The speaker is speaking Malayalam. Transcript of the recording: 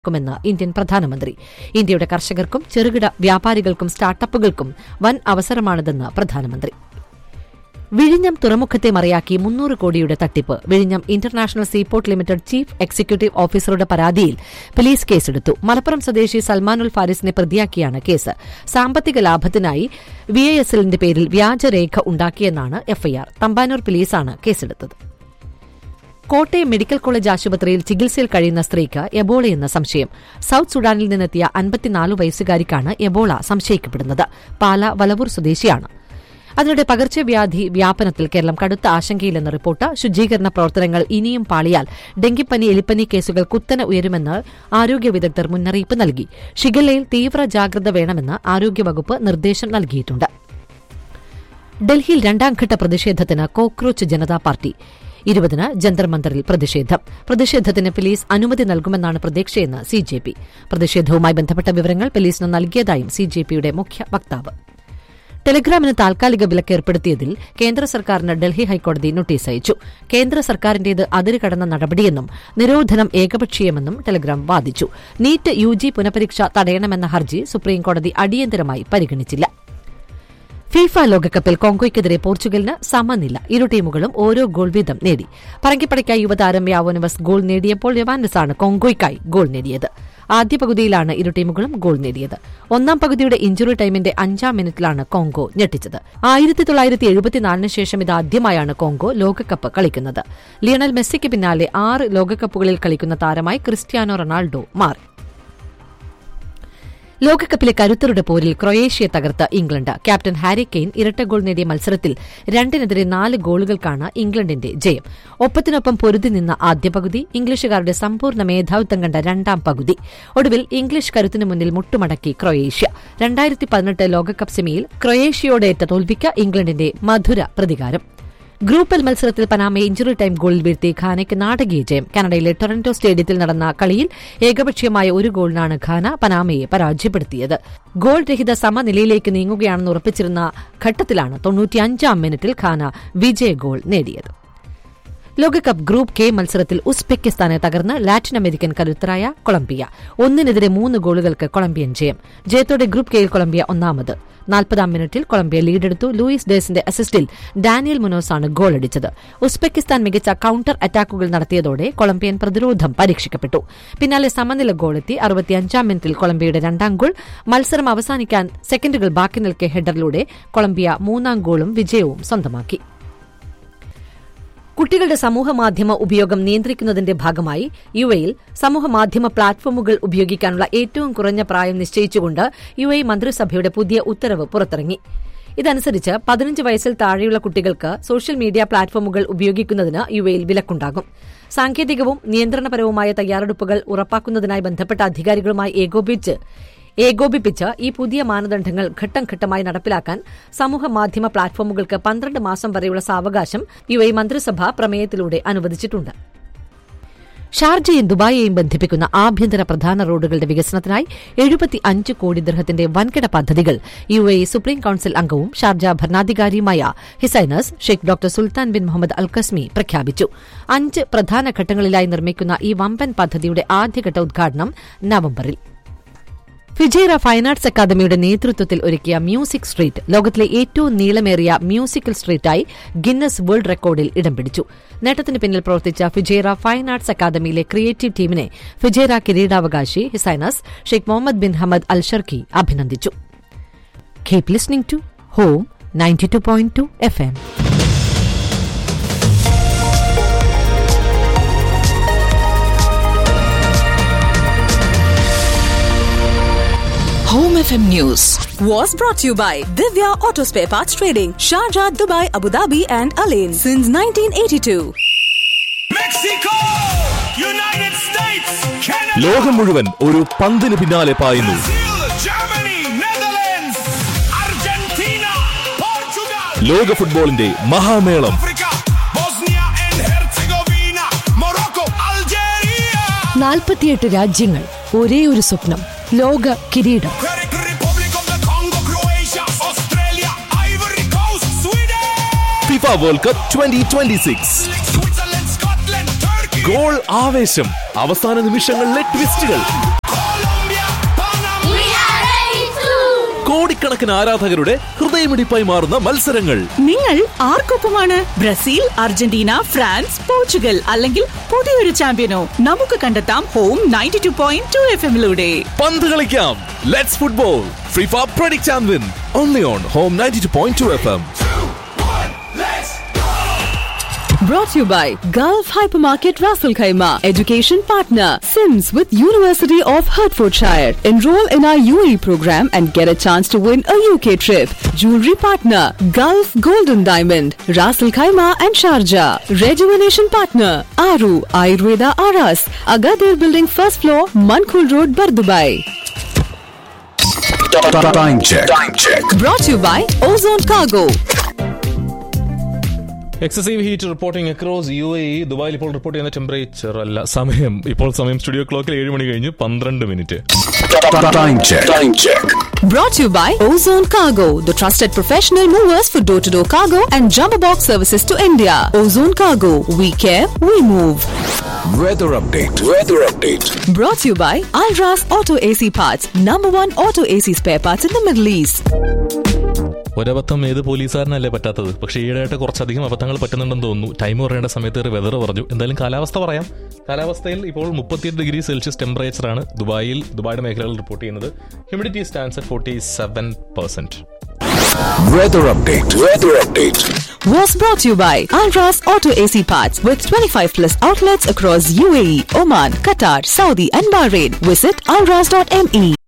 ക്കുമെന്ന് ഇന്ത്യൻ പ്രധാനമന്ത്രി ഇന്ത്യയുടെ കർഷകർക്കും ചെറുകിട വ്യാപാരികൾക്കും സ്റ്റാർട്ടപ്പുകൾക്കും വൻ അവസരമാണിതെന്ന് പ്രധാനമന്ത്രി വിഴിഞ്ഞം തുറമുഖത്തെ മറയാക്കി മുന്നൂറ് കോടിയുടെ തട്ടിപ്പ് വിഴിഞ്ഞം international seaport limited chief executive ഓഫീസറുടെ പരാതിയിൽ പോലീസ് കേസെടുത്തു മലപ്പുറം സ്വദേശി സൽമാനുൽ ഫാരിസിനെ പ്രതിയാക്കിയാണ് കേസ് സാമ്പത്തിക ലാഭത്തിനായി വി ഐ എസ് എല്ലിന്റെ പേരിൽ വ്യാജരേഖ ഉണ്ടാക്കിയെന്നാണ് എഫ്ഐആർ തമ്പാനൂർ പോലീസാണ് കേസെടുത്തത് കോട്ടയം മെഡിക്കൽ കോളേജ് ആശുപത്രിയിൽ ചികിത്സയിൽ കഴിയുന്ന സ്ത്രീക്ക് എബോളയെന്ന സംശയം സൌത്ത് സുഡാനിൽ നിന്നെത്തിയ അൻപത്തിനാല് വയസ്സുകാരിക്കാണ് എബോള സംശയിക്കപ്പെടുന്നത് പാല വലവൂർ സ്വദേശിയാണ് അതിനിടെ പകർച്ചവ്യാധി വ്യാപനത്തിൽ കേരളം കടുത്ത ആശങ്കയിലെന്ന റിപ്പോർട്ട് ശുചീകരണ പ്രവർത്തനങ്ങൾ ഇനിയും പാളിയാൽ ഡെങ്കിപ്പനി എലിപ്പനി കേസുകൾ കുത്തനെ ഉയരുമെന്ന് ആരോഗ്യ വിദഗ്ധർ മുന്നറിയിപ്പ് നൽകി ഷിഗല്ലയിൽ തീവ്ര ജാഗ്രത വേണമെന്ന് ആരോഗ്യവകുപ്പ് നിർദ്ദേശം നൽകിയിട്ടുണ്ട് ഡൽഹിയിൽ രണ്ടാംഘട്ട പ്രതിഷേധത്തിന് കോക്രോച്ച് ജനതാ പാർട്ടി ഇരുപതിന് ജന്തർ മന്ദറിൽ പ്രതിഷേധം പ്രതിഷേധത്തിന് പോലീസ് അനുമതി നൽകുമെന്നാണ് പ്രതീക്ഷയെന്ന് സി ജെ പി പ്രതിഷേധവുമായി ബന്ധപ്പെട്ട വിവരങ്ങൾ പോലീസിന് നൽകിയതായും സി ജെ പിയുടെ മുഖ്യ വക്താവ് ടെലിഗ്രാമിന് താൽക്കാലിക വിലക്ക് ഏർപ്പെടുത്തിയതിൽ കേന്ദ്ര സർക്കാരിന് ഡൽഹി ഹൈക്കോടതി നോട്ടീസ് അയച്ചു കേന്ദ്ര സർക്കാരിന്റേത് അതിരുകടന്ന നടപടിയെന്നും നിരോധനം ഏകപക്ഷീയമെന്നും ടെലിഗ്രാം വാദിച്ചു നീറ്റ് യു ജി പുനഃപരീക്ഷ തടയണമെന്ന ഹർജി സുപ്രീംകോടതി അടിയന്തരമായി പരിഗണിച്ചില്ല ഫിഫ ലോകകപ്പിൽ കോങ്കോയ്ക്കെതിരെ പോർച്ചുഗലിന് സമനില ഇരു ടീമുകളും ഓരോ ഗോൾ വീതം നേടി പറങ്കിപ്പടയ്ക്കായി യുവതാരം യാവോനവസ് ഗോൾ നേടിയപ്പോൾ യവാൻഡസാണ് കോങ്കോയ്ക്കായി ഗോൾ നേടിയത് ആദ്യ പകുതിയിലാണ് ഇരു ടീമുകളും ഗോൾ നേടിയത് ഒന്നാം പകുതിയുടെ ഇഞ്ചുറി ടൈമിന്റെ അഞ്ചാം മിനിറ്റിലാണ് കോങ്കോ ഞെട്ടിച്ചത് ആയിരത്തി തൊള്ളായിരത്തി എഴുപത്തിനാലിന് ശേഷം ഇതാദ്യമായാണ് കോങ്കോ ലോകകപ്പ് കളിക്കുന്നത് ലിയണൽ മെസ്സിക്ക് പിന്നാലെ ആറ് ലോകകപ്പുകളിൽ കളിക്കുന്ന താരമായി ക്രിസ്ത്യാനോ റൊണാൾഡോ മാറി ലോകകപ്പിലെ കരുത്തരുടെ പോരിൽ ക്രൊയേഷ്യയെ തകർത്ത ഇംഗ്ലണ്ട് ക്യാപ്റ്റൻ ഹാരി കെയ്ൻ ഇരട്ട ഗോൾ നേടിയ മത്സരത്തിൽ രണ്ടിനെതിരെ നാല് ഗോളുകൾക്കാണ് ഇംഗ്ലണ്ടിന്റെ ജയം ഒപ്പത്തിനൊപ്പം പൊരുതി നിന്ന ആദ്യ പകുതി ഇംഗ്ലീഷുകാരുടെ സമ്പൂർണ്ണ മേധാവിത്വം കണ്ട രണ്ടാം പകുതി ഒടുവിൽ ഇംഗ്ലീഷ് കരുത്തിനു മുന്നിൽ മുട്ടുമടക്കി ക്രൊയേഷ്യ രണ്ടായിരത്തി പതിനെട്ട് ലോകകപ്പ് സെമിയിൽ ക്രൊയേഷ്യയോടേറ്റ തോൽവിക്ക് ഇംഗ്ലണ്ടിന്റെ മധുര പ്രതികാരം ഗ്രൂപ്പ് എൽ മത്സരത്തിൽ പനാമയെ ഇഞ്ചുറി ടൈം ഗോളിൽ വീഴ്ത്തി ഖാനയ്ക്ക് നാടകീയ ജയം കാനഡയിലെ ടൊറന്റോ സ്റ്റേഡിയത്തിൽ നടന്ന കളിയിൽ ഏകപക്ഷീയമായ ഒരു ഗോളിനാണ് ഖാന പനാമയെ പരാജയപ്പെടുത്തിയത് ഗോൾ രഹിത സമനിലയിലേക്ക് നീങ്ങുകയാണെന്ന് ഉറപ്പിച്ചിരുന്ന ഘട്ടത്തിലാണ് തൊണ്ണൂറ്റിയഞ്ചാം മിനിറ്റിൽ ഖാന വിജയ ഗോൾ നേടിയത് ലോകകപ്പ് ഗ്രൂപ്പ് കെ മത്സരത്തിൽ ഉസ്ബെക്കിസ്ഥാനെ തകർന്ന് ലാറ്റിൻ അമേരിക്കൻ കരുത്തരായ കൊളംബിയ ഒന്നിനെതിരെ മൂന്ന് ഗോളുകൾക്ക് കൊളംബിയൻ ജയം ജയത്തോടെ ഗ്രൂപ്പ് കെയിൽ കൊളംബിയ ഒന്നാമത് നാൽപ്പതാം മിനിറ്റിൽ കൊളംബിയ ലീഡെടുത്തു ലൂയിസ് ഡേസിന്റെ അസിസ്റ്റിൽ ഡാനിയൽ മുനോസാണ് ഗോളടിച്ചത് ഉസ്ബെക്കിസ്ഥാൻ മികച്ച കൌണ്ടർ അറ്റാക്കുകൾ നടത്തിയതോടെ കൊളംബിയൻ പ്രതിരോധം പരീക്ഷിക്കപ്പെട്ടു പിന്നാലെ സമനില ഗോളെത്തി അറുപത്തിയഞ്ചാം മിനിറ്റിൽ കൊളംബിയയുടെ രണ്ടാം ഗോൾ മത്സരം അവസാനിക്കാൻ സെക്കൻഡുകൾ ബാക്കി നിൽക്കെ ഹെഡറിലൂടെ കൊളംബിയ മൂന്നാം ഗോളും വിജയവും സ്വന്തമാക്കി കുട്ടികളുടെ സമൂഹമാധ്യമ ഉപയോഗം നിയന്ത്രിക്കുന്നതിന്റെ ഭാഗമായി യു എയിൽ സമൂഹമാധ്യമ പ്ലാറ്റ്ഫോമുകൾ ഉപയോഗിക്കാനുള്ള ഏറ്റവും കുറഞ്ഞ പ്രായം നിശ്ചയിച്ചുകൊണ്ട് യു എ മന്ത്രിസഭയുടെ പുതിയ ഉത്തരവ് പുറത്തിറങ്ങി ഇതനുസരിച്ച് പതിനഞ്ച് വയസ്സിൽ താഴെയുള്ള കുട്ടികൾക്ക് സോഷ്യൽ മീഡിയ പ്ലാറ്റ്ഫോമുകൾ ഉപയോഗിക്കുന്നതിന് യു എയിൽ വിലക്കുണ്ടാകും സാങ്കേതികവും നിയന്ത്രണപരവുമായ തയ്യാറെടുപ്പുകൾ ഉറപ്പാക്കുന്നതിനായി ബന്ധപ്പെട്ട അധികാരികളുമായി ഏകോപിച്ച് ഏകോപിപ്പിച്ച് ഈ പുതിയ മാനദണ്ഡങ്ങൾ ഘട്ടം ഘട്ടമായി നടപ്പിലാക്കാൻ സമൂഹ മാധ്യമ പ്ലാറ്റ്ഫോമുകൾക്ക് പന്ത്രണ്ട് മാസം വരെയുള്ള സാവകാശം യു എ മന്ത്രിസഭ പ്രമേയത്തിലൂടെ അനുവദിച്ചിട്ടുണ്ട് ഷാർജയും ദുബായിയെയും ബന്ധിപ്പിക്കുന്ന ആഭ്യന്തര പ്രധാന റോഡുകളുടെ വികസനത്തിനായി എഴുപത്തി അഞ്ച് കോടി ദർഹത്തിന്റെ വൻകിട പദ്ധതികൾ യു എ സുപ്രീം കൌൺസിൽ അംഗവും ഷാർജ ഭരണാധികാരിയുമായ his highness Sheikh doctor Sultan bin Muhammad Al Qasimi പ്രഖ്യാപിച്ചു അഞ്ച് പ്രധാന ഘട്ടങ്ങളിലായി നിർമ്മിക്കുന്ന ഈ വമ്പൻ പദ്ധതിയുടെ ആദ്യഘട്ട ഉദ്ഘാടനം നവംബറിൽ ഫിജേറ ഫൈൻ ആർട്സ് അക്കാദമിയുടെ നേതൃത്വത്തിൽ ഒരുക്കിയ മ്യൂസിക് സ്ട്രീറ്റ് ലോകത്തിലെ ഏറ്റവും നീളമേറിയ മ്യൂസിക്കൽ സ്ട്രീറ്റായി ഗിന്നസ് വേൾഡ് റെക്കോർഡിൽ ഇടം പിടിച്ചു നേട്ടത്തിന് പിന്നിൽ പ്രവർത്തിച്ച ഫിജേറ ഫൈൻ ആർട്സ് അക്കാദമിയിലെ ക്രിയേറ്റീവ് ടീമിനെ ഫിജേറ കിരീടാവകാശി his highness Sheikh Muhammad bin Hamad Al Sharqi അഭിനന്ദിച്ചു keep listening to home ninety two point two F M Home FM News. was brought to you by Divya Auto Spare Parts Trading, Sharjah, Dubai, Abu Dhabi, and Alain since 1982. Mexico United States Canada ലോകം മുഴുവൻ ഒരു പന്തിന് പിന്നാലെ പായുന്നു Brazil Germany Netherlands Argentina Portugal ലോക ഫുട്ബോളിന്റെ മഹാമേളം Africa Bosnia and Herzegovina Morocco Algeria നാൽപ്പത്തിയെട്ട് രാജ്യങ്ങൾ ഒരേ ഒരു സ്വപ്നം ലോക കിരീടം Republic of the Congo Croatia Australia Ivory Coast Sweden FIFA World Cup twenty twenty six Switzerland Scotland Turkey goal ആവേശം അവസാന നിമിഷങ്ങളിലെ ട്വിസ്റ്റുകൾ കോടിക്കണക്കിന് ആരാധകരുടെ ഹൃദയമിടിപ്പായി മാറുന്ന മത്സരങ്ങൾ നിങ്ങൾ ആർക്കൊപ്പമാണ് ബ്രസീൽ അർജന്റീന ഫ്രാൻസ് പോർച്ചുഗൽ അല്ലെങ്കിൽ പുതിയൊരു ചാമ്പ്യനോ നമുക്ക് കണ്ടെത്താം home ninety two point two F എമ്മിലൂടെ പന്ത് കളിക്കാം let's football FIFA predict and win only on home ninety two point two F M Brought to you by Gulf Hypermarket Raffle Khaima, education partner, Sims with University of Hertfordshire. Enroll in our UAE program and get a chance to win a UK trip. Jewelry partner, Gulf Golden Diamond, Raffle Khaima and Sharjah. Rejuvenation partner, Aru Ayurveda Aras, Agadir Building first floor, Mankul Road, Bardubai. Time check. Time check. Brought to you by Ozone Cargo. Excessive heat reporting across U A ദുബായിൽ ഇപ്പോൾ റിപ്പോർട്ട് ചെയ്യുന്ന ടെമ്പറേച്ചർ അല്ല സമയം ഇപ്പോൾ സമയം സ്റ്റുഡിയോ ക്ലോക്കിൽ ഏഴ് മണി കഴിഞ്ഞ് പന്ത്രണ്ട് minute Time check. Time check. Brought to you by Ozone Cargo, the trusted professional movers for door to door cargo and jumbo box services to India. Ozone Cargo, we care, we move. Weather update. Weather update. Brought to you by Alras Auto AC Parts, number one auto AC spare parts in the Middle East. ഒരബദ്ധം ഏത് പോലീസുകാരനല്ലേ പറ്റാത്തത് പക്ഷേ ഈയിടെയായിട്ട് കുറച്ചധികം അബദ്ധങ്ങൾ പറ്റുന്നുണ്ടെന്ന് തോന്നുന്നു ടൈം പറയേണ്ട സമയത്ത് വെതർ പറഞ്ഞു എന്തായാലും കാലാവസ്ഥ പറയാം കാലാവസ്ഥയിൽ ഇപ്പോൾ മുപ്പത്തിയെട്ട് ഡിഗ്രി സെൽഷ്യസ് ടെമ്പറേച്ചർ ആണ് ദുബായിൽ ദുബായുടെ മേഖലകളിൽ റിപ്പോർട്ട് ചെയ്യുന്നത് humidity stands at forty seven percent Weather update. Weather update. Was brought to you by Alras Auto AC Parts with 25 plus outlets across UAE, Oman, Qatar, Saudi, and Bahrain. Visit alras.me.